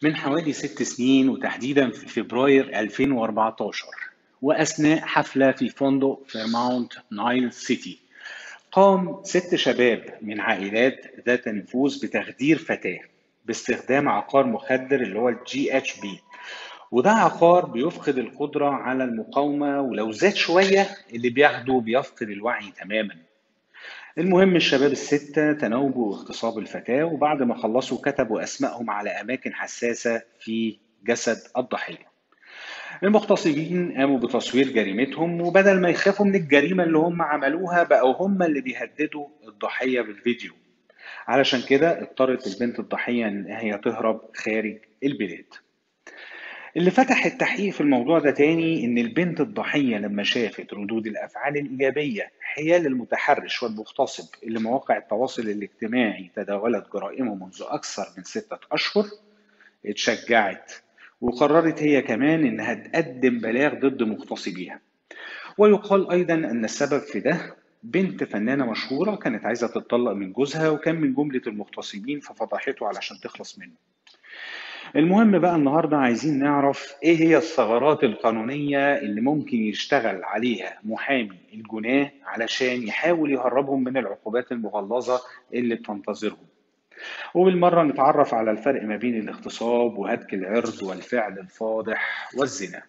من حوالي ست سنين وتحديدا في فبراير 2014 وأثناء حفلة في فندق في ماونت نايل سيتي قام ست شباب من عائلات ذات نفوذ بتخدير فتاة باستخدام عقار مخدر اللي هو الجي اتش بي وده عقار بيفقد القدرة على المقاومة ولو زاد شوية اللي بياخده بيفقد الوعي تماما المهم الشباب الستة تناوبوا اغتصاب الفتاة وبعد ما خلصوا كتبوا أسمائهم على أماكن حساسة في جسد الضحية المغتصبين قاموا بتصوير جريمتهم وبدل ما يخافوا من الجريمة اللي هم عملوها بقوا هم اللي بيهددوا الضحية بالفيديو علشان كده اضطرت البنت الضحية إن هي تهرب خارج البلاد اللي فتح التحقيق في الموضوع ده تاني إن البنت الضحية لما شافت ردود الأفعال الإيجابية حيال المتحرش والمغتصب اللي مواقع التواصل الاجتماعي تداولت جرائمه منذ أكثر من ستة أشهر اتشجعت وقررت هي كمان إنها تقدم بلاغ ضد مغتصبيها ويقال أيضا أن السبب في ده بنت فنانة مشهورة كانت عايزة تتطلق من جوزها وكان من جملة المغتصبين ففضحته علشان تخلص منه المهم بقى النهارده عايزين نعرف ايه هي الثغرات القانونية اللي ممكن يشتغل عليها محامي الجناه علشان يحاول يهربهم من العقوبات المغلظة اللي بتنتظرهم وبالمرة نتعرف على الفرق ما بين الاغتصاب وهتك العرض والفعل الفاضح والزنا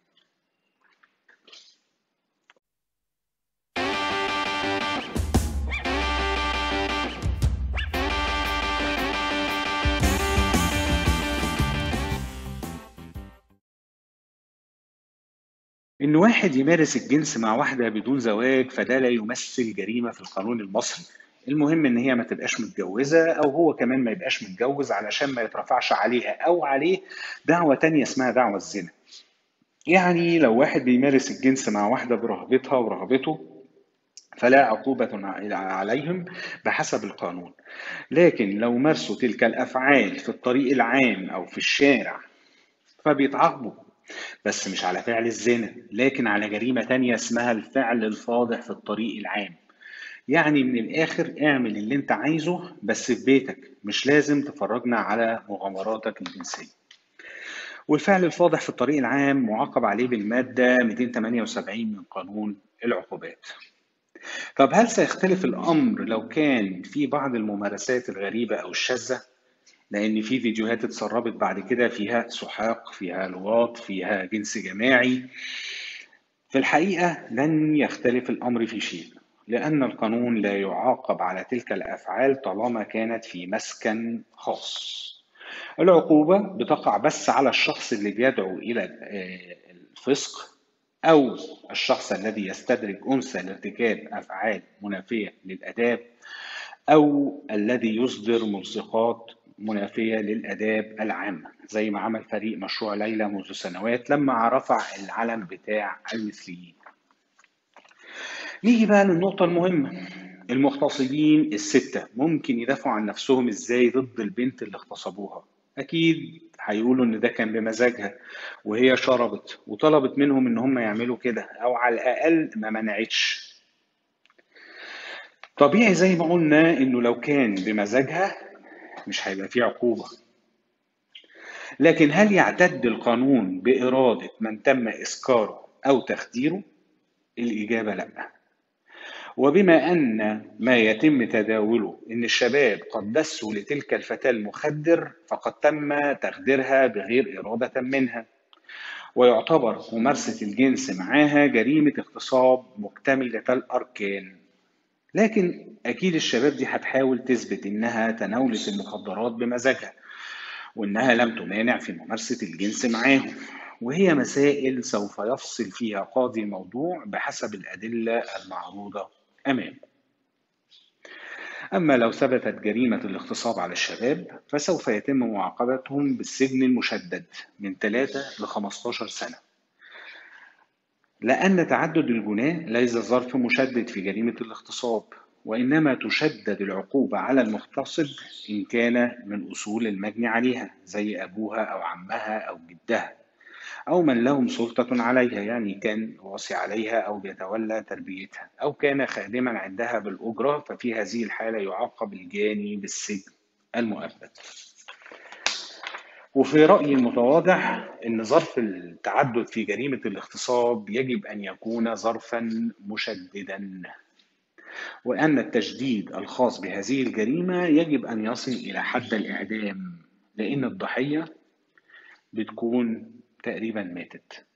إن واحد يمارس الجنس مع واحدة بدون زواج فده لا يمثل جريمة في القانون المصري المهم إن هي ما تبقاش متجوزة أو هو كمان ما يبقاش متجوز علشان ما يترفعش عليها أو عليه دعوة تانية اسمها دعوة الزنا يعني لو واحد بيمارس الجنس مع واحدة برغبتها ورغبته فلا عقوبة عليهم بحسب القانون لكن لو مارسوا تلك الأفعال في الطريق العام أو في الشارع فبيتعاقبوا بس مش على فعل الزنا لكن على جريمة تانية اسمها الفعل الفاضح في الطريق العام يعني من الآخر اعمل اللي انت عايزه بس في بيتك مش لازم تفرجنا على مغامراتك الجنسية والفعل الفاضح في الطريق العام معاقب عليه بالمادة 278 من قانون العقوبات طب هل سيختلف الأمر لو كان في بعض الممارسات الغريبة أو الشاذة؟ لأن في فيديوهات اتسربت بعد كده فيها سحاق فيها لواط فيها جنس جماعي في الحقيقة لن يختلف الأمر في شيء لأن القانون لا يعاقب على تلك الأفعال طالما كانت في مسكن خاص العقوبة بتقع بس على الشخص اللي بيدعو إلى الفسق أو الشخص الذي يستدرج أنثى لارتكاب أفعال منافية للآداب أو الذي يصدر ملصقات منافية للآداب العامة زي ما عمل فريق مشروع ليلى منذ سنوات لما رفع العلم بتاع المثليين نيجي بقى للنقطة المهمة المغتصبين الستة ممكن يدافعوا عن نفسهم ازاي ضد البنت اللي اغتصبوها أكيد هيقولوا إن ده كان بمزاجها وهي شربت وطلبت منهم إن هم يعملوا كده أو على الأقل ما منعتش طبيعي زي ما قلنا إنه لو كان بمزاجها مش هيبقى فيه عقوبة لكن هل يعتد القانون بإرادة من تم إسكاره أو تخديره؟ الإجابة لأ وبما أن ما يتم تداوله إن الشباب قد دسوا لتلك الفتاة المخدر فقد تم تخديرها بغير إرادة منها ويعتبر ممارسة الجنس معاها جريمة اغتصاب مكتملة الأركان لكن أكيد الشباب دي هتحاول تثبت إنها تناولت المخدرات بمزاجها وإنها لم تمانع في ممارسة الجنس معاهم وهي مسائل سوف يفصل فيها قاضي الموضوع بحسب الأدلة المعروضة أمامه أما لو ثبتت جريمة الاغتصاب على الشباب فسوف يتم معاقبتهم بالسجن المشدد من 3 ل 15 سنة لأن تعدد الجناه ليس ظرف مشدد في جريمة الاغتصاب وإنما تشدد العقوبة على المغتصب إن كان من أصول المجني عليها زي أبوها أو عمها أو جدها أو من لهم سلطة عليها يعني كان واصي عليها أو بيتولى تربيتها أو كان خادما عندها بالأجرة ففي هذه الحالة يعاقب الجاني بالسجن المؤبد وفي رأيي المتواضع أن ظرف التعدد في جريمة الاغتصاب يجب أن يكون ظرفا مشددا وأن التجديد الخاص بهذه الجريمة يجب أن يصل إلى حد الإعدام لأن الضحية بتكون تقريبا ماتت